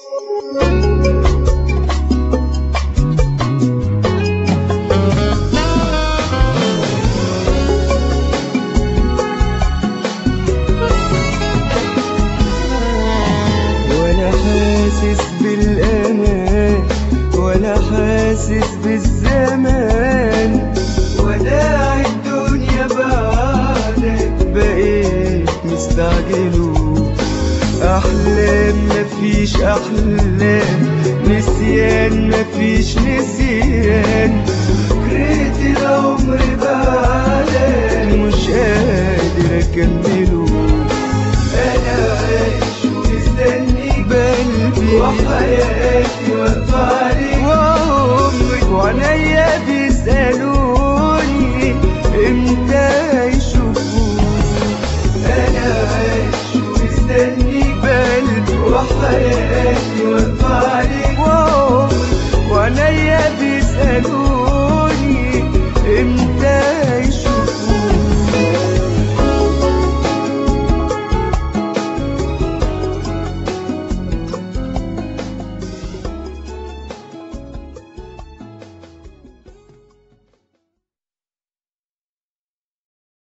ولا حاسس بالأمان ولا حاسس بالزمان وداع الدنيا بعدك بقيت مستعجله أحلام مفيش أحلام نسيان مفيش نسيان كرهت العمر بعدك مش قادر أكمله أنا عايش ومستنيك بقلبي وحياتي واقفة عليك وعمرك وعينيا بيسألوني امتى يشوفوك أنا عايش ومستنيك بقلبي وحياتي واقفة عليك وعمرك وعينيا بيسألوني